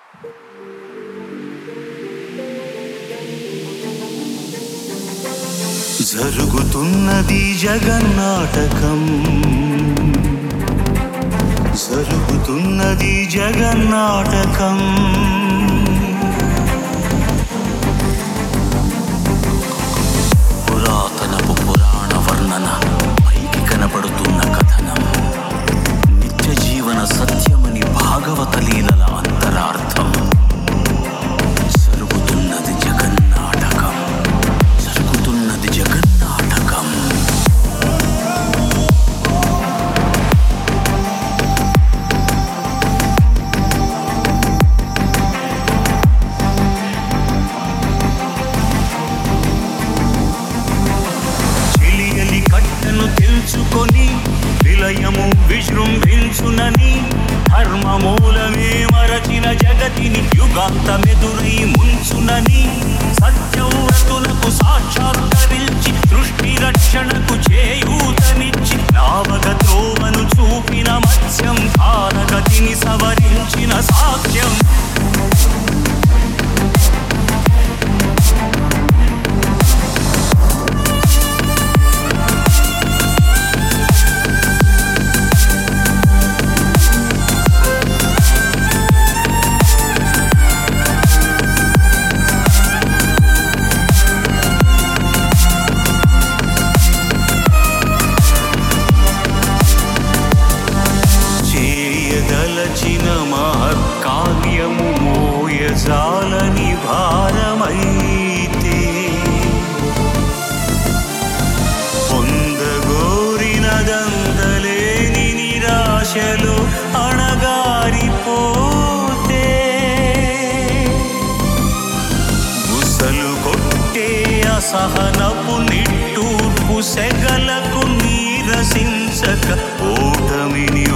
జరుగుతున్నది జగన్నాటకం జరుగుతున్నది జగన్నాటకం పురాతనపు పురాణ వర్ణన పైకి కనపడుతున్న కథనం నిత్య జీవన సత్యమని భాగవత లీలల అంతరార్థం జరుగుతున్నది జగన్నాటకం జరుగుతున్నది జగన్నాటకం చిలియలి కట్టను తెలుసుకొని విలయము విజృంభించునని ధర్మమూలమే మరచిన జగతిని యుగాంతమెదురై ముంచునని సత్యవ్రతులకు సాక్షాత్కరించి సృష్టి రక్షణకు చేయూతనిచ్చి నావగ త్రోవను చూపిన మత్స్యం కాలగతిని సవరించిన సాక్ష్యం చేయదలచిన మహత్కార్యము మోయజాలని భారమైతే పొందగోరినదందలేని నిరాశలు అణగారిపోతే బుసలు కొట్టే అసహనపు నిట్టూర్పు సెగలకు నీరసించక ఓటమిని